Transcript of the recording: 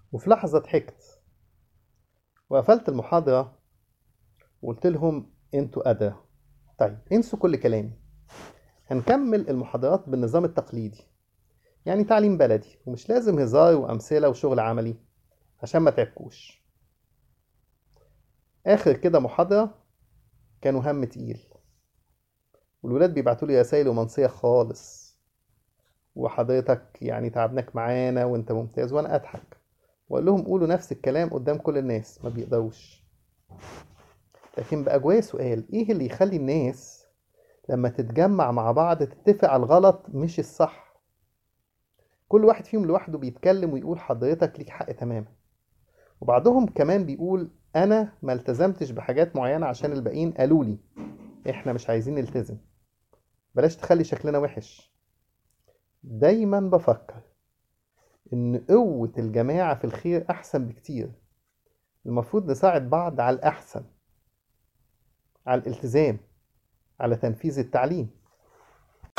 وفي لحظة ضحكت وقفلت المحاضرة وقلت لهم انتوا أدرى طيب انسوا كل كلامي هنكمل المحاضرات بالنظام التقليدي يعني تعليم بلدي ومش لازم هزار وأمثلة وشغل عملي عشان ما تعبكوش آخر كده محاضرة كانوا هم تقيل والولاد بيبعتوا لي رسايل رومانسية خالص وحضرتك يعني تعبناك معانا وانت ممتاز وانا اضحك واقول لهم قولوا نفس الكلام قدام كل الناس ما بيقدروش لكن بقى جوايا سؤال ايه اللي يخلي الناس لما تتجمع مع بعض تتفق على الغلط مش الصح كل واحد فيهم لوحده بيتكلم ويقول حضرتك ليك حق تماما وبعضهم كمان بيقول انا ما التزمتش بحاجات معينة عشان الباقيين قالوا لي احنا مش عايزين نلتزم بلاش تخلي شكلنا وحش دايما بفكر ان قوة الجماعة في الخير احسن بكتير المفروض نساعد بعض على الاحسن على الالتزام على تنفيذ التعليم